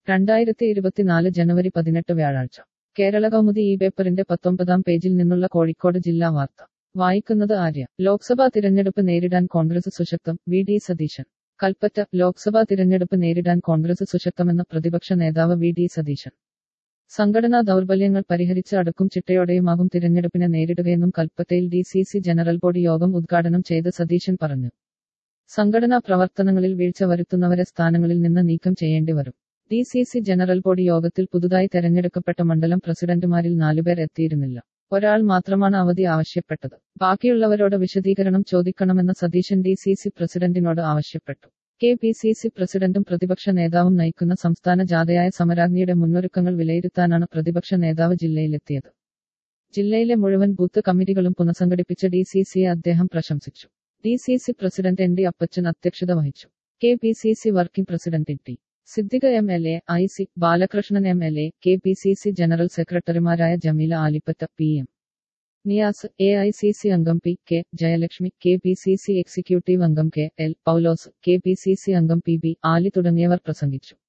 രണ്ടായിരത്തി ഇരുപത്തിനാല് ജനുവരി പതിനെട്ട് വ്യാഴാഴ്ച കേരള കൗമുദി ഈ പേപ്പറിന്റെ പത്തൊമ്പതാം പേജിൽ നിന്നുള്ള കോഴിക്കോട് ജില്ലാ വാർത്ത വായിക്കുന്നത് ആര്യ ലോക്സഭാ തിരഞ്ഞെടുപ്പ് നേരിടാൻ കോൺഗ്രസ് സുശക്തം വി ഡി സതീശൻ കൽപ്പറ്റ ലോക്സഭാ തിരഞ്ഞെടുപ്പ് നേരിടാൻ കോൺഗ്രസ് സുശക്തമെന്ന പ്രതിപക്ഷ നേതാവ് വി ഡി സതീശൻ സംഘടനാ ദൗർബല്യങ്ങൾ പരിഹരിച്ച് അടുക്കും ചിട്ടയോടെയുമാകും തിരഞ്ഞെടുപ്പിനെ നേരിടുകയെന്നും കൽപ്പറ്റയിൽ D C C general body യോഗം ഉദ്ഘാടനം ചെയ്ത് സതീശൻ പറഞ്ഞു സംഘടനാ പ്രവർത്തനങ്ങളിൽ വീഴ്ച വരുത്തുന്നവരെ സ്ഥാനങ്ങളിൽ നിന്ന് നീക്കം ചെയ്യേണ്ടി വരും D C C general body യോഗത്തിൽ പുതുതായി തെരഞ്ഞെടുക്കപ്പെട്ട മണ്ഡലം പ്രസിഡന്റുമാരിൽ നാലുപേർ എത്തിയിരുന്നില്ല ഒരാൾ മാത്രമാണ് അവധി ആവശ്യപ്പെട്ടത് ബാക്കിയുള്ളവരോട് വിശദീകരണം ചോദിക്കണമെന്ന് സതീശൻ ഡി സി സി പ്രസിഡന്റിനോട് ആവശ്യപ്പെട്ടു കെ പി സി സി പ്രസിഡന്റും പ്രതിപക്ഷ നേതാവും നയിക്കുന്ന സംസ്ഥാന ജാഥയായ സമരാഗ്നിയുടെ മുന്നൊരുക്കങ്ങൾ വിലയിരുത്താനാണ് പ്രതിപക്ഷ നേതാവ് ജില്ലയിലെത്തിയത് ജില്ലയിലെ മുഴുവൻ ബൂത്ത് കമ്മിറ്റികളും പുനഃസംഘടിപ്പിച്ച ഡി സി സിയെ അദ്ദേഹം പ്രശംസിച്ചു D C C president N D Appachan അധ്യക്ഷത വഹിച്ചു K P C C working president T Siddique M L A I C Balakrishnan M L A K P C C general സെക്രട്ടറിമാരായ Jameela Alipatta P M Niyas A I C C അംഗം P K Jayalakshmi K P C C executive അംഗം K L Paulose K P C C അംഗം P B Ali തുടങ്ങിയവർ പ്രസംഗിച്ചു